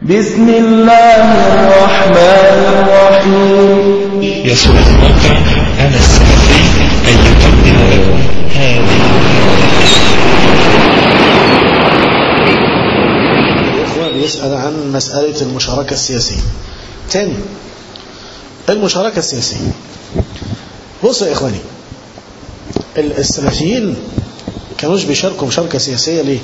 بسم الله الرحمن الرحيم يسر الموقع أنا السلفي أن يقدم لكم هذه الإخوة بيسأل عن مسألة المشاركة السياسية تاني المشاركة السياسية بصوا يا إخواني السلفيين كانوش بيشاركوا مشاركة سياسية ليه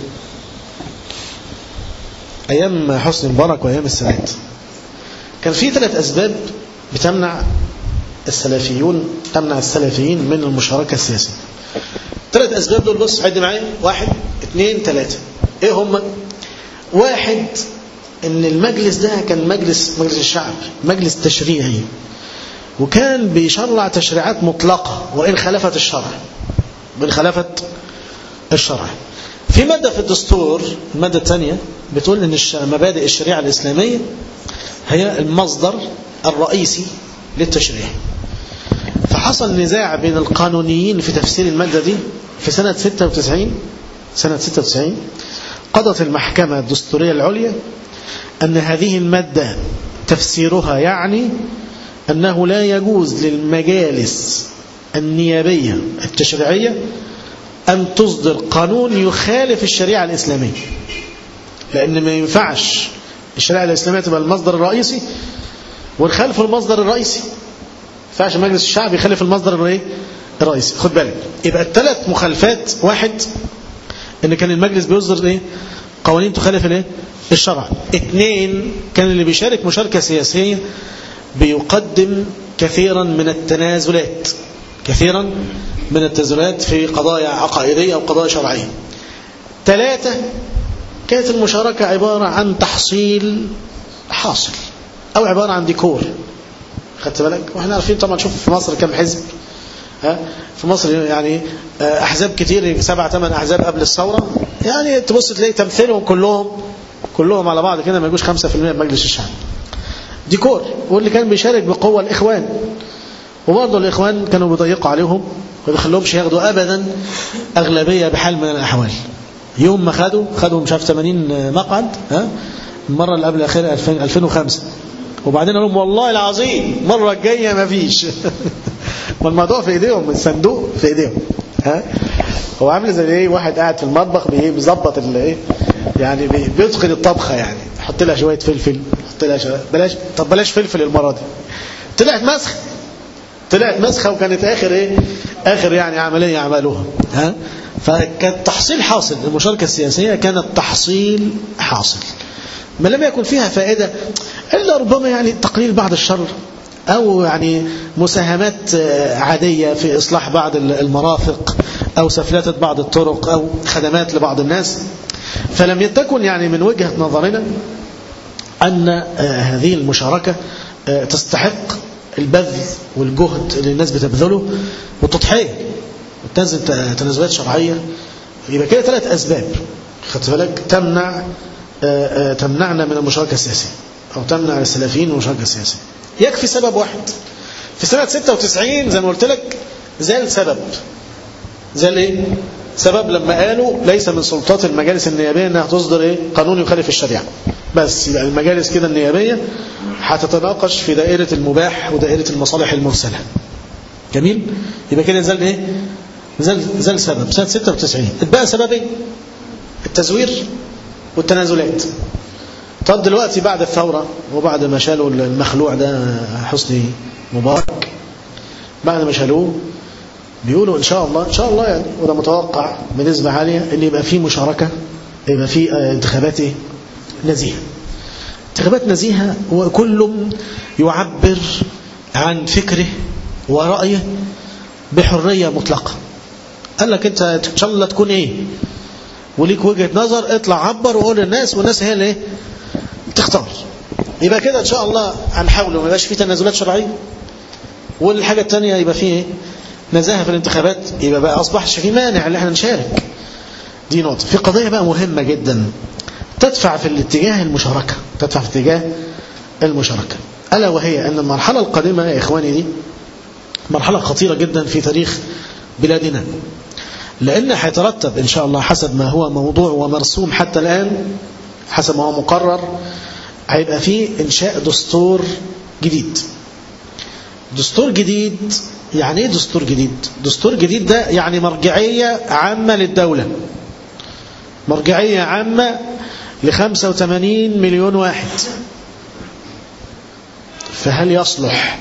أيام حسني مبارك وأيام السادات كان في ثلاث أسباب بتمنع السلفيون تمنع السلفيين من المشاركة السياسية ثلاث أسباب دول بص عد معايا واحد اثنين ثلاثة إيه هم واحد ان المجلس ده كان مجلس مجلس الشعب مجلس تشريعي وكان بيشرع تشريعات مطلقة وإن خالفت الشرع وإن خالفت الشرع في مادة في الدستور المادة الثانية بتقول ان الش- مبادئ الشريعة الإسلامية هي المصدر الرئيسي للتشريع فحصل نزاع بين القانونيين في تفسير المادة دي في سنة 96 سنة 96 قضت المحكمة الدستورية العليا أن هذه المادة تفسيرها يعني أنه لا يجوز للمجالس النيابية التشريعية أن تصدر قانون يخالف الشريعة الإسلامية لأن ما ينفعش الشريعة الإسلامية تبقى المصدر الرئيسي ونخالف المصدر الرئيسي ما ينفعش مجلس الشعب يخالف المصدر الإيه؟ الرئيسي خد بالك يبقى الثلاث مخالفات واحد ان كان المجلس بيصدر ايه قوانين تخالف الايه الشرع اثنين كان اللي بيشارك مشاركة سياسية بيقدم كثيرا من التنازلات كثيرا من التنازلات في قضايا عقائدية أو قضايا شرعية ثلاثة كانت المشاركة عبارة عن تحصيل حاصل أو عبارة عن ديكور خدت بالك واحنا عارفين طبعا شوف في مصر كم حزب ها في مصر يعني آه، احزاب كتير سبع ثمان احزاب قبل الثوره يعني تبص تلاقي تمثيلهم كلهم كلهم على بعض كده ما يجوش 5% من مجلس الشعب ديكور واللي كان بيشارك بقوه الاخوان وبرضه الاخوان كانوا بيضيقوا عليهم ما بيخلوهمش ياخدوا ابدا اغلبيه بحال من الاحوال يوم ما خدوا خدوا مش عارف 80 مقعد ها المره اللي قبل الاخيره 2000 2005 وبعدين قال لهم والله العظيم المره الجايه ما فيش والموضوع في ايديهم الصندوق في ايديهم ها هو عامل زي ايه واحد قاعد في المطبخ بي- بيظبط الايه يعني بي- بيتقن الطبخه يعني حط لها شويه فلفل حط لها شوية بلاش طب بلاش فلفل المره دي طلعت مسخه طلعت مسخه وكانت اخر ايه اخر يعني عمليه عملوها ها فكان تحصيل حاصل المشاركه السياسيه كانت تحصيل حاصل ما لم يكن فيها فائده الا ربما يعني تقليل بعض الشر أو يعني مساهمات آه، عادية في إصلاح بعض المرافق أو سفلتة بعض الطرق أو خدمات لبعض الناس فلم تكن يعني من وجهة نظرنا أن آه، هذه المشاركة آه، تستحق البذل والجهد اللي الناس بتبذله والتضحية وتنزل تنازلات شرعية يبقى كده ثلاث أسباب خدت بالك تمنع آه، آه، تمنعنا من المشاركة السياسية أو تمنع السلفيين من المشاركة السياسية يكفي سبب واحد في سنة 96 زي ما قلت لك زال سبب زال ايه سبب لما قالوا ليس من سلطات المجالس النيابية انها تصدر ايه قانون يخالف الشريعة بس يبقى المجالس كده النيابية هتتناقش في دائرة المباح ودائرة المصالح المرسلة جميل يبقى كده زال ايه زال, زال سبب سنة 96 اتبقى سبب ايه التزوير والتنازلات طب دلوقتي بعد الثورة وبعد ما شالوا المخلوع ده حسني مبارك بعد ما شالوه بيقولوا إن شاء الله إن شاء الله يعني وده متوقع بنسبة عالية إن يبقى في مشاركة يبقى في آه، انتخابات إيه؟ نزيهة انتخابات نزيهة وكل يعبر عن فكره ورأيه بحرية مطلقة قال لك أنت إن شاء الله تكون إيه وليك وجهة نظر اطلع عبر وقول للناس والناس هي اللي إيه؟ تختار يبقى كده ان شاء الله هنحاول وما يبقاش فيه تنازلات شرعيه والحاجه الثانيه يبقى فيه ايه نزاهه في الانتخابات يبقى بقى اصبحش في مانع ان احنا نشارك دي نقطه في قضيه بقى مهمه جدا تدفع في الاتجاه المشاركه تدفع في اتجاه المشاركه الا وهي ان المرحله القادمه يا اخواني دي مرحله خطيره جدا في تاريخ بلادنا لان هيترتب ان شاء الله حسب ما هو موضوع ومرسوم حتى الان حسب ما هو مقرر هيبقى فيه إنشاء دستور جديد دستور جديد يعني ايه دستور جديد دستور جديد ده يعني مرجعية عامة للدولة مرجعية عامة ل 85 مليون واحد فهل يصلح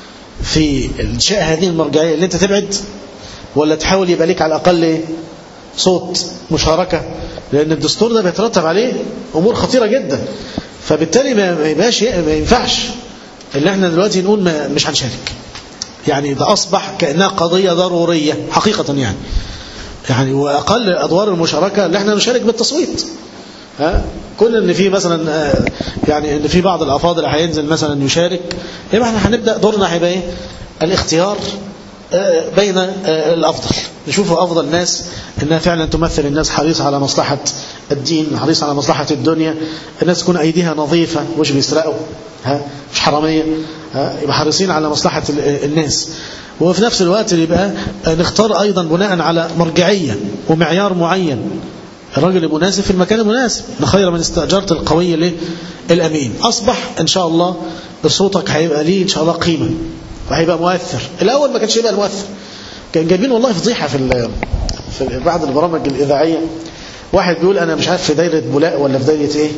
في إنشاء هذه المرجعية اللي أنت تبعد ولا تحاول يبقى لك على الأقل إيه؟ صوت مشاركة لأن الدستور ده بيترتب عليه أمور خطيرة جدا فبالتالي ما يبقاش ما ينفعش اللي احنا دلوقتي نقول ما مش هنشارك يعني ده أصبح كأنها قضية ضرورية حقيقة يعني يعني وأقل أدوار المشاركة اللي احنا نشارك بالتصويت ها كل ان في مثلا يعني ان في بعض الافاضل هينزل مثلا يشارك يبقى احنا هنبدا دورنا هيبقى ايه الاختيار بين الافضل نشوف افضل ناس انها فعلا تمثل الناس حريصه على مصلحه الدين حريصه على مصلحه الدنيا الناس تكون ايديها نظيفه مش بيسرقوا ها مش حراميه ها يبقى حريصين على مصلحه الناس وفي نفس الوقت يبقى نختار ايضا بناء على مرجعيه ومعيار معين الراجل المناسب في المكان المناسب خير من استأجرت القوي له الأمين أصبح إن شاء الله صوتك هيبقى ليه إن شاء الله قيمة وهيبقى مؤثر الأول ما كانش يبقى المؤثر كان جايبين والله فضيحة في في بعض البرامج الإذاعية واحد بيقول أنا مش عارف في دايرة بولاء ولا في دايرة إيه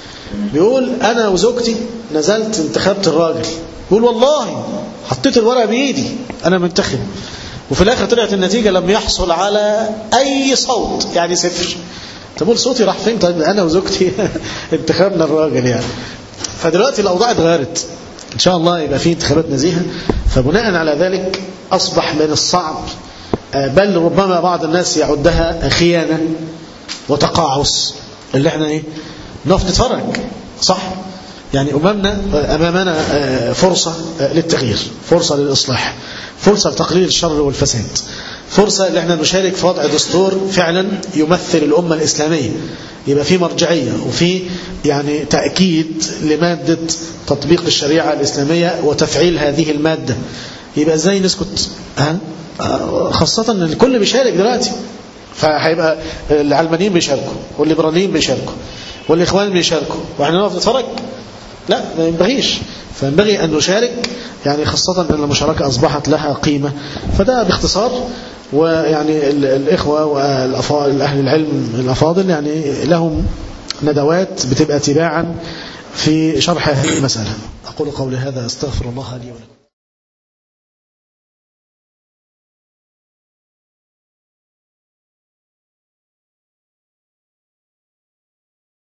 بيقول أنا وزوجتي نزلت انتخبت الراجل بيقول والله حطيت الورقة بإيدي أنا منتخب وفي الآخر طلعت النتيجة لم يحصل على أي صوت يعني صفر تقول صوتي راح فين طيب أنا وزوجتي انتخبنا الراجل يعني فدلوقتي الأوضاع اتغيرت إن شاء الله يبقى في انتخابات نزيهة فبناء على ذلك أصبح من الصعب بل ربما بعض الناس يعدها خيانة وتقاعس اللي احنا ايه نقف نتفرج صح يعني أمامنا أمامنا فرصة للتغيير فرصة للإصلاح فرصة لتقليل الشر والفساد فرصة ان احنا نشارك في وضع دستور فعلا يمثل الأمة الإسلامية يبقى في مرجعية وفي يعني تأكيد لمادة تطبيق الشريعة الإسلامية وتفعيل هذه المادة يبقى ازاي نسكت ها؟ خاصة ان الكل بيشارك دلوقتي فهيبقى العلمانيين بيشاركوا والليبراليين بيشاركوا والإخوان بيشاركوا واحنا نقف نتفرج لا ما ينبغيش فينبغي أن نشارك يعني خاصة أن المشاركة أصبحت لها قيمة فده باختصار ويعني الإخوة والأهل العلم الأفاضل يعني لهم ندوات بتبقى تباعا في شرح هذه المسألة أقول قولي هذا أستغفر الله لي ولكم